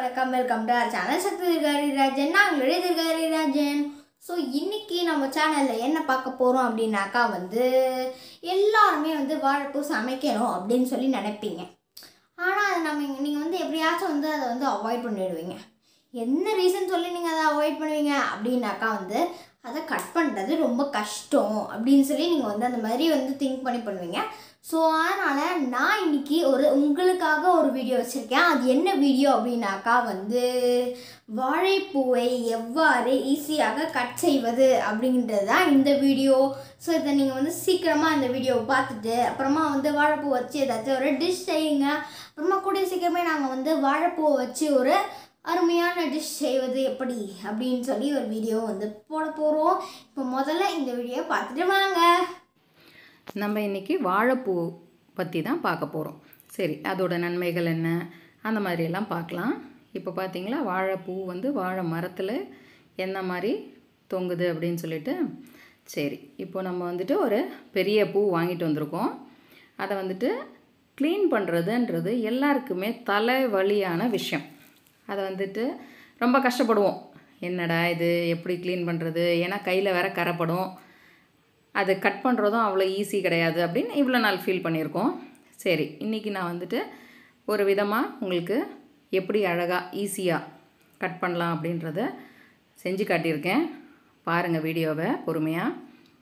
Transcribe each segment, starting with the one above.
வணக்கம் welcome to our channel Shakti திருகாரி ராஜன் நாங்களுடைய திருகாரி ராஜன் ஸோ இன்னைக்கு நம்ம சேனலில் என்ன பார்க்க போகிறோம் அப்படின்னாக்கா வந்து எல்லாருமே வந்து வாழைப்பூ சமைக்கணும் அப்படின்னு சொல்லி நினைப்பீங்க ஆனால் அதை நம்ம நீங்கள் வந்து எப்படியாச்சும் வந்து அதை வந்து அவாய்ட் பண்ணிடுவீங்க என்ன ரீசன் சொல்லி நீங்கள் அதை அவாய்ட் பண்ணுவீங்க அப்படின்னாக்கா வந்து அதை கட் பண்ணுறது ரொம்ப கஷ்டம் அப்படின்னு சொல்லி நீங்கள் வந்து அந்த மாதிரி வந்து திங்க் பண்ணி பண்ணுவீங்க ஸோ அதனால் நான் இன்னைக்கு ஒரு உங்களுக்காக ஒரு வீடியோ வச்சுருக்கேன் அது என்ன வீடியோ அப்படின்னாக்கா வந்து வாழைப்பூவை எவ்வாறு ஈஸியாக கட் செய்வது அப்படின்றது தான் இந்த வீடியோ ஸோ இதை நீங்கள் வந்து சீக்கிரமாக இந்த வீடியோவை பார்த்துட்டு அப்புறமா வந்து வாழைப்பூ வச்சு ஏதாச்சும் ஒரு டிஷ் செய்யுங்க அப்புறமா கூடிய சீக்கிரமே நாங்கள் வந்து வாழைப்பூவை வச்சு ஒரு அருமையான டிஷ் செய்வது எப்படி அப்படின்னு சொல்லி ஒரு வீடியோ வந்து போட போகிறோம் இப்போ முதல்ல இந்த வீடியோ பார்த்துட்டு வாங்க நம்ம இன்றைக்கி வாழைப்பூ பற்றி தான் பார்க்க போகிறோம் சரி அதோட நன்மைகள் என்ன அந்த மாதிரியெல்லாம் பார்க்கலாம் இப்போ பார்த்தீங்களா வாழைப்பூ வந்து வாழை மரத்தில் என்ன மாதிரி தொங்குது அப்படின்னு சொல்லிட்டு சரி இப்போ நம்ம வந்துட்டு ஒரு பெரிய பூ வாங்கிட்டு வந்திருக்கோம் அதை வந்துட்டு க்ளீன் பண்ணுறதுன்றது எல்லாருக்குமே தலைவலியான விஷயம் அதை வந்துட்டு ரொம்ப கஷ்டப்படுவோம் என்னடா இது எப்படி க்ளீன் பண்ணுறது ஏன்னா கையில் வேற கரைப்படும் அது கட் பண்ணுறதும் அவ்வளோ ஈஸி கிடையாது அப்படின்னு இவ்வளோ நாள் ஃபீல் பண்ணியிருக்கோம் சரி இன்றைக்கி நான் வந்துட்டு ஒரு விதமாக உங்களுக்கு எப்படி அழகாக ஈஸியாக கட் பண்ணலாம் அப்படின்றத செஞ்சு காட்டியிருக்கேன் பாருங்கள் வீடியோவை பொறுமையாக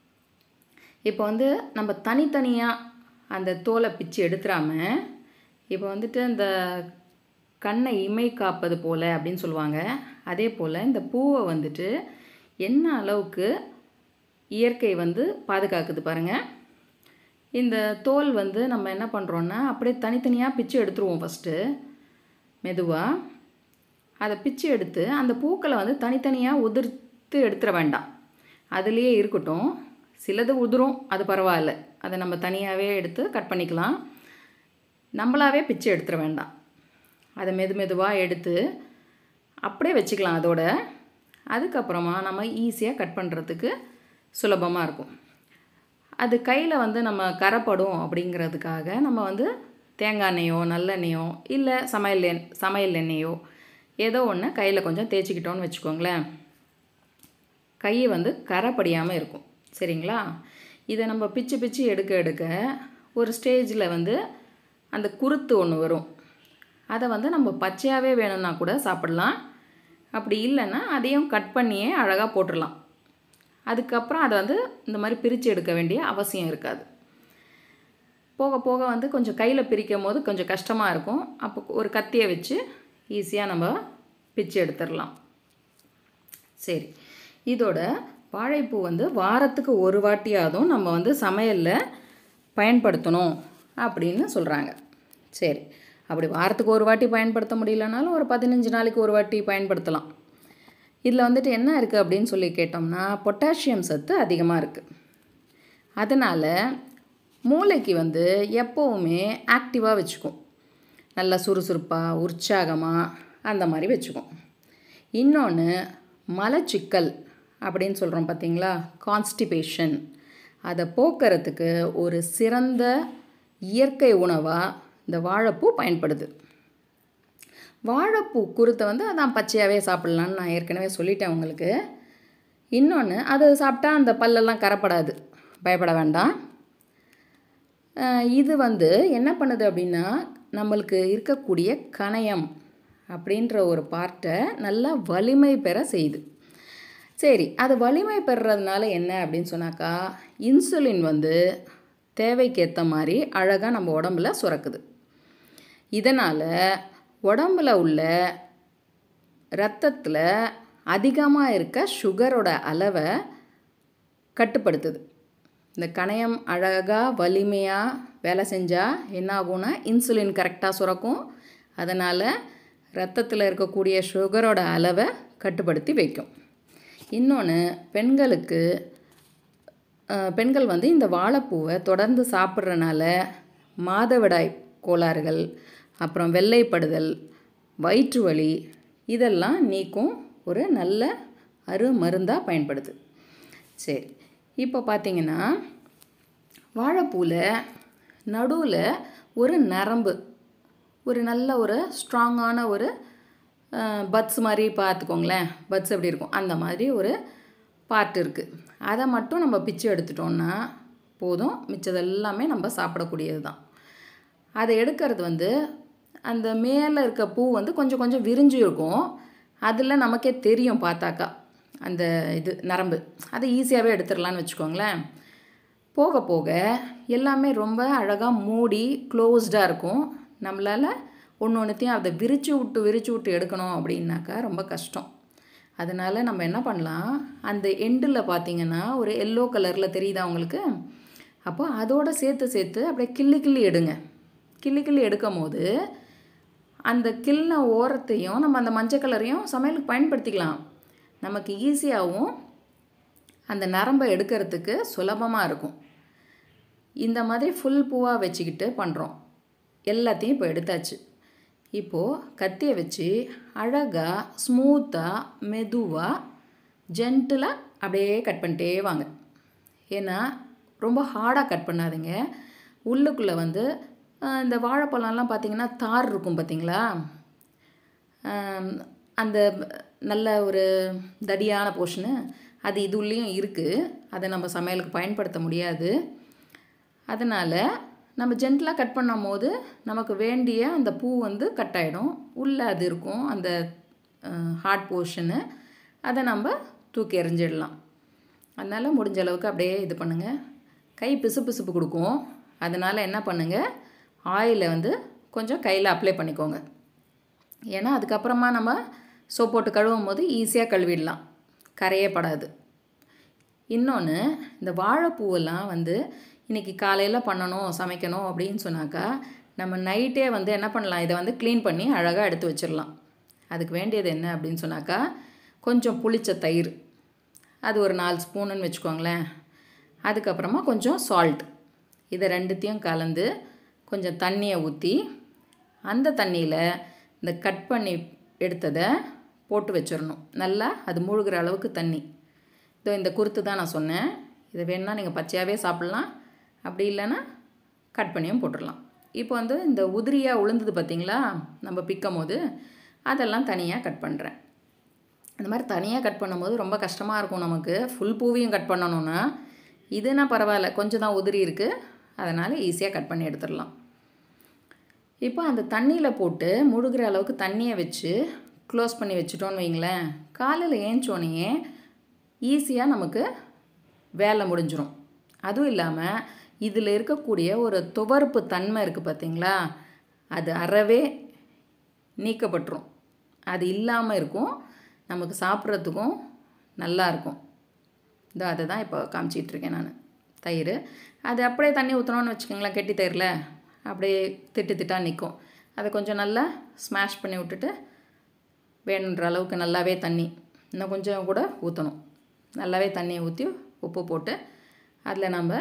இப்போ வந்து நம்ம தனித்தனியாக அந்த தோலை பிச்சு எடுத்துடாம இப்போ வந்துட்டு இந்த கண்ணை இமை காப்பது போல் அப்படின்னு சொல்லுவாங்க அதே போல் இந்த பூவை வந்துட்டு என்ன அளவுக்கு இயற்கை வந்து பாதுகாக்குது பாருங்கள் இந்த தோல் வந்து நம்ம என்ன பண்ணுறோன்னா அப்படியே தனித்தனியாக பிச்சு எடுத்துருவோம் ஃபஸ்ட்டு மெதுவாக அதை பிச்சு எடுத்து அந்த பூக்களை வந்து தனித்தனியாக உதிர்த்து எடுத்துட வேண்டாம் அதுலேயே இருக்கட்டும் சிலது உதிரும் அது பரவாயில்ல அதை நம்ம தனியாகவே எடுத்து கட் பண்ணிக்கலாம் நம்மளாவே பிச்சு எடுத்துட வேண்டாம் அதை மெது மெதுவாக எடுத்து அப்படியே வச்சுக்கலாம் அதோட அதுக்கப்புறமா நம்ம ஈஸியாக கட் பண்ணுறதுக்கு சுலபமாக இருக்கும் அது கையில் வந்து நம்ம கரைப்படும் அப்படிங்கிறதுக்காக நம்ம வந்து தேங்காய் எண்ணெயோ நல்லெண்ணெயோ இல்லை சமையல் எண் சமையல் எண்ணெயோ ஏதோ ஒன்று கையில் கொஞ்சம் தேய்ச்சிக்கிட்டோன்னு வச்சுக்கோங்களேன் கை வந்து கரைப்படியாமல் இருக்கும் சரிங்களா இதை நம்ம பிச்சு பிச்சு எடுக்க எடுக்க ஒரு ஸ்டேஜில் வந்து அந்த குருத்து ஒன்று வரும் அதை வந்து நம்ம பச்சையாகவே வேணும்னா கூட சாப்பிடலாம் அப்படி இல்லைன்னா அதையும் கட் பண்ணியே அழகாக போட்டுடலாம் அதுக்கப்புறம் அதை வந்து இந்த மாதிரி பிரித்து எடுக்க வேண்டிய அவசியம் இருக்காது போக போக வந்து கொஞ்சம் கையில் பிரிக்கும் போது கொஞ்சம் கஷ்டமாக இருக்கும் அப்போ ஒரு கத்தியை வச்சு ஈஸியாக நம்ம பிச்சு எடுத்துடலாம் சரி இதோட வாழைப்பூ வந்து வாரத்துக்கு ஒரு வாட்டியாதும் நம்ம வந்து சமையலில் பயன்படுத்தணும் அப்படின்னு சொல்கிறாங்க சரி அப்படி வாரத்துக்கு ஒரு வாட்டி பயன்படுத்த முடியலனாலும் ஒரு பதினஞ்சு நாளைக்கு ஒரு வாட்டி பயன்படுத்தலாம் இதில் வந்துட்டு என்ன இருக்குது அப்படின்னு சொல்லி கேட்டோம்னா பொட்டாசியம் சத்து அதிகமாக இருக்குது அதனால் மூளைக்கு வந்து எப்போவுமே ஆக்டிவாக வச்சுக்கும் நல்லா சுறுசுறுப்பாக உற்சாகமாக அந்த மாதிரி வச்சுக்கும் இன்னொன்று மலச்சிக்கல் அப்படின்னு சொல்கிறோம் பார்த்தீங்களா கான்ஸ்டிபேஷன் அதை போக்குறதுக்கு ஒரு சிறந்த இயற்கை உணவாக இந்த வாழைப்பூ பயன்படுது வாழைப்பூ குருத்தை வந்து அதான் பச்சையாகவே சாப்பிட்லான்னு நான் ஏற்கனவே சொல்லிட்டேன் உங்களுக்கு இன்னொன்று அது சாப்பிட்டா அந்த பல்லெல்லாம் கரப்படாது பயப்பட வேண்டாம் இது வந்து என்ன பண்ணுது அப்படின்னா நம்மளுக்கு இருக்கக்கூடிய கணையம் அப்படின்ற ஒரு பார்ட்டை நல்லா வலிமை பெற செய்யுது சரி அது வலிமை பெறுறதுனால என்ன அப்படின்னு சொன்னாக்கா இன்சுலின் வந்து தேவைக்கேற்ற மாதிரி அழகாக நம்ம உடம்புல சுரக்குது இதனால் உடம்புல உள்ள இரத்தத்தில் அதிகமாக இருக்க சுகரோட அளவை கட்டுப்படுத்துது இந்த கணையம் அழகாக வலிமையாக வேலை செஞ்சால் என்ன ஆகும்னா இன்சுலின் கரெக்டாக சுரக்கும் அதனால் ரத்தத்தில் இருக்கக்கூடிய சுகரோட அளவை கட்டுப்படுத்தி வைக்கும் இன்னொன்று பெண்களுக்கு பெண்கள் வந்து இந்த வாழைப்பூவை தொடர்ந்து சாப்பிட்றனால மாதவிடாய் கோளாறுகள் அப்புறம் வெள்ளைப்படுதல் வயிற்று வலி இதெல்லாம் நீக்கும் ஒரு நல்ல அருமருந்தாக பயன்படுது சரி இப்போ பார்த்தீங்கன்னா வாழைப்பூவில் நடுவில் ஒரு நரம்பு ஒரு நல்ல ஒரு ஸ்ட்ராங்கான ஒரு பட்ஸ் மாதிரி பார்த்துக்கோங்களேன் பட்ஸ் எப்படி இருக்கும் அந்த மாதிரி ஒரு பார்ட் இருக்குது அதை மட்டும் நம்ம பிச்சு எடுத்துட்டோம்னா போதும் மிச்சது எல்லாமே நம்ம சாப்பிடக்கூடியது தான் அதை எடுக்கிறது வந்து அந்த மேலே இருக்க பூ வந்து கொஞ்சம் கொஞ்சம் விரிஞ்சு இருக்கும் அதில் நமக்கே தெரியும் பார்த்தாக்கா அந்த இது நரம்பு அதை ஈஸியாகவே எடுத்துடலான்னு வச்சுக்கோங்களேன் போக போக எல்லாமே ரொம்ப அழகாக மூடி க்ளோஸ்டாக இருக்கும் நம்மளால் ஒன்று ஒன்றுத்தையும் அதை விரிச்சு விட்டு விரிச்சு விட்டு எடுக்கணும் அப்படின்னாக்கா ரொம்ப கஷ்டம் அதனால் நம்ம என்ன பண்ணலாம் அந்த எண்டில் பார்த்தீங்கன்னா ஒரு எல்லோ கலரில் தெரியுதா உங்களுக்கு அப்போ அதோட சேர்த்து சேர்த்து அப்படியே கிள்ளி கிள்ளி எடுங்க கிள்ளி கிள்ளி எடுக்கும் போது அந்த கிள்ன ஓரத்தையும் நம்ம அந்த மஞ்சள் கலரையும் சமையலுக்கு பயன்படுத்திக்கலாம் நமக்கு ஈஸியாகவும் அந்த நரம்பை எடுக்கிறதுக்கு சுலபமாக இருக்கும் இந்த மாதிரி ஃபுல் பூவாக வச்சுக்கிட்டு பண்ணுறோம் எல்லாத்தையும் இப்போ எடுத்தாச்சு இப்போது கத்தியை வச்சு அழகாக ஸ்மூத்தாக மெதுவாக ஜென்டிலாக அப்படியே கட் பண்ணிட்டே வாங்க ஏன்னா ரொம்ப ஹார்டாக கட் பண்ணாதீங்க உள்ளுக்குள்ளே வந்து அஹ், இந்த வாழைப்பழம்லாம் பார்த்தீங்கன்னா தார் இருக்கும் பார்த்தீங்களா ஆம், அந்த நல்ல ஒரு தடியான போர்ஷனு அது இது உள்ளேயும் இருக்குது அதை நம்ம சமையலுக்கு பயன்படுத்த முடியாது அதனால் நம்ம ஜென்டலாக கட் பண்ணும் போது நமக்கு வேண்டிய அந்த பூ வந்து கட் ஆகிடும் உள்ளே அது இருக்கும் அந்த ஹார்ட் போர்ஷனு அதை நம்ம தூக்கி எறிஞ்சிடலாம் அதனால் முடிஞ்ச அளவுக்கு அப்படியே இது பண்ணுங்கள் கை பிசு பிசுப்பு கொடுக்கும் அதனால் என்ன பண்ணுங்கள் ஆயிலை வந்து கொஞ்சம் கையில் அப்ளை பண்ணிக்கோங்க ஏன்னா அதுக்கப்புறமா நம்ம சோப் போட்டு கழுவும் போது ஈஸியாக கழுவிடலாம் கரையே படாது இன்னொன்று இந்த வாழைப்பூவெல்லாம் வந்து இன்றைக்கி காலையில் பண்ணணும் சமைக்கணும் அப்படின்னு சொன்னாக்கா நம்ம நைட்டே வந்து என்ன பண்ணலாம் இதை வந்து க்ளீன் பண்ணி அழகாக எடுத்து வச்சிடலாம் அதுக்கு வேண்டியது என்ன அப்படின்னு சொன்னாக்கா கொஞ்சம் புளிச்ச தயிர் அது ஒரு நாலு ஸ்பூனுன்னு வச்சுக்கோங்களேன் அதுக்கப்புறமா கொஞ்சம் சால்ட் இதை ரெண்டுத்தையும் கலந்து கொஞ்சம் தண்ணியை ஊற்றி அந்த தண்ணியில் இந்த கட் பண்ணி எடுத்ததை போட்டு வச்சிடணும் நல்லா அது மூழ்கிற அளவுக்கு தண்ணி இதோ இந்த குருத்து தான் நான் சொன்னேன் இதை வேணும்னா நீங்கள் பச்சையாகவே சாப்பிட்லாம் அப்படி இல்லைன்னா கட் பண்ணியும் போட்டுடலாம் இப்போ வந்து இந்த உதிரியாக உளுந்தது பார்த்தீங்களா நம்ம பிக்கும் போது அதெல்லாம் தனியாக கட் பண்ணுறேன் இந்த மாதிரி தனியாக கட் பண்ணும்போது ரொம்ப கஷ்டமாக இருக்கும் நமக்கு ஃபுல் பூவையும் கட் பண்ணணும்னா இதுனா பரவாயில்ல கொஞ்சம் தான் உதிரி இருக்குது அதனால் ஈஸியாக கட் பண்ணி எடுத்துடலாம் இப்போ அந்த தண்ணியில் போட்டு முழுகிற அளவுக்கு தண்ணியை வச்சு க்ளோஸ் பண்ணி வச்சுட்டோன்னு வைங்களேன் காலையில் ஏஞ்சோனையே ஈஸியாக நமக்கு வேலை முடிஞ்சிரும் அதுவும் இல்லாமல் இதில் இருக்கக்கூடிய ஒரு துவர்ப்பு தன்மை இருக்குது பார்த்தீங்களா அது அறவே நீக்கப்பட்டுரும் அது இல்லாமல் இருக்கும் நமக்கு சாப்பிட்றதுக்கும் நல்லா இருக்கும் இதோ அதை தான் இப்போ காமிச்சிட்டு இருக்கேன் நான் தயிர் அது அப்படியே தண்ணி ஊற்றணும்னு வச்சுக்கோங்களேன் கெட்டி தயிரில் அப்படியே திட்டு திட்டாக நிற்கும் அதை கொஞ்சம் நல்லா ஸ்மாஷ் பண்ணி விட்டுட்டு வேணுன்ற அளவுக்கு நல்லாவே தண்ணி இன்னும் கொஞ்சம் கூட ஊற்றணும் நல்லாவே தண்ணியை ஊற்றி உப்பு போட்டு அதில் நம்ம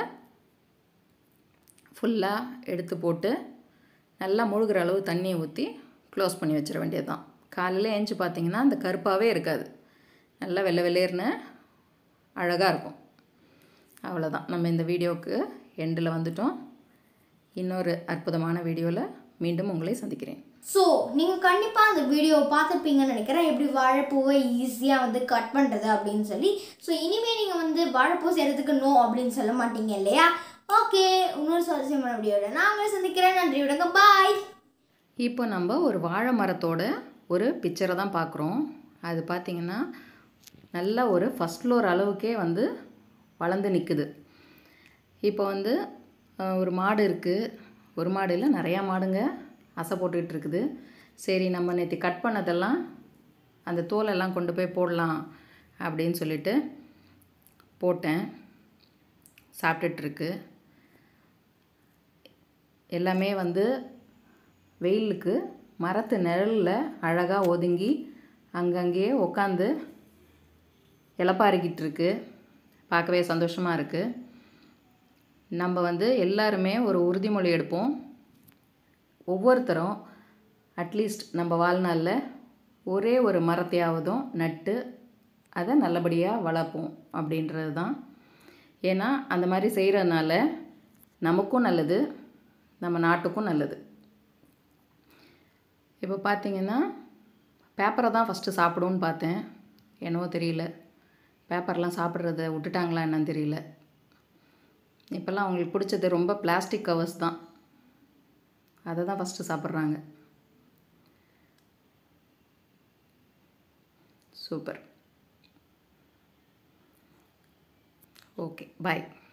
ஃபுல்லாக எடுத்து போட்டு நல்லா முழுகிற அளவு தண்ணியை ஊற்றி க்ளோஸ் பண்ணி வச்சிட வேண்டியது தான் காலையில் ஏஞ்சி பார்த்தீங்கன்னா அந்த கருப்பாகவே இருக்காது நல்லா வெள்ளை வெள்ளேர்னு அழகாக இருக்கும் அவ்வளோதான் நம்ம இந்த வீடியோவுக்கு எண்டில் வந்துட்டோம் இன்னொரு அற்புதமான வீடியோவில் மீண்டும் உங்களை சந்திக்கிறேன் ஸோ நீங்கள் கண்டிப்பாக அந்த வீடியோவை பார்த்துருப்பீங்கன்னு நினைக்கிறேன் எப்படி வாழைப்பூவை ஈஸியாக வந்து கட் பண்ணுறது அப்படின்னு சொல்லி ஸோ இனிமேல் நீங்கள் வந்து வாழைப்பூ செய்கிறதுக்கு நோ அப்படின்னு சொல்ல மாட்டீங்க இல்லையா ஓகே இன்னொரு சுவாரஸ்யமான வீடியோட நான் உங்களை சந்திக்கிறேன் நன்றி விடுங்க பாய் இப்போ நம்ம ஒரு வாழை மரத்தோட ஒரு பிக்சரை தான் பார்க்குறோம் அது பார்த்திங்கன்னா நல்ல ஒரு ஃபஸ்ட் ஃப்ளோர் அளவுக்கே வந்து வளர்ந்து நிற்குது இப்போ வந்து அஹ், ஒரு மாடு இருக்குது ஒரு மாடு இல்லை நிறையா மாடுங்க அசை போட்டுக்கிட்டு இருக்குது சரி நம்ம நேற்று கட் பண்ணதெல்லாம் அந்த தோலெல்லாம் கொண்டு போய் போடலாம் அப்படின்னு சொல்லிட்டு போட்டேன் சாப்பிட்டுட்ருக்கு எல்லாமே வந்து வெயிலுக்கு மரத்து நிழலில் அழகாக ஒதுங்கி அங்கங்கேயே உட்காந்து இளப்பாரிக்கிட்டு இருக்கு பார்க்கவே சந்தோஷமாக இருக்குது நம்ம வந்து எல்லாருமே ஒரு உறுதிமொழி எடுப்போம் ஒவ்வொருத்தரும் அட்லீஸ்ட் நம்ம வாழ்நாளில் ஒரே ஒரு மரத்தையாவதும் நட்டு அதை நல்லபடியாக வளர்ப்போம் அப்படின்றது தான் ஏன்னா அந்த மாதிரி செய்கிறதுனால நமக்கும் நல்லது நம்ம நாட்டுக்கும் நல்லது இப்போ பார்த்தீங்கன்னா பேப்பரை தான் ஃபஸ்ட்டு சாப்பிடும்னு பார்த்தேன் என்னவோ தெரியல பேப்பர்லாம் சாப்பிட்றத விட்டுட்டாங்களா என்னன்னு தெரியல இப்போல்லாம் அவங்களுக்கு பிடிச்சது ரொம்ப பிளாஸ்டிக் கவர்ஸ் தான் அதை தான் ஃபஸ்ட்டு சாப்பிட்றாங்க சூப்பர் ஓகே பாய்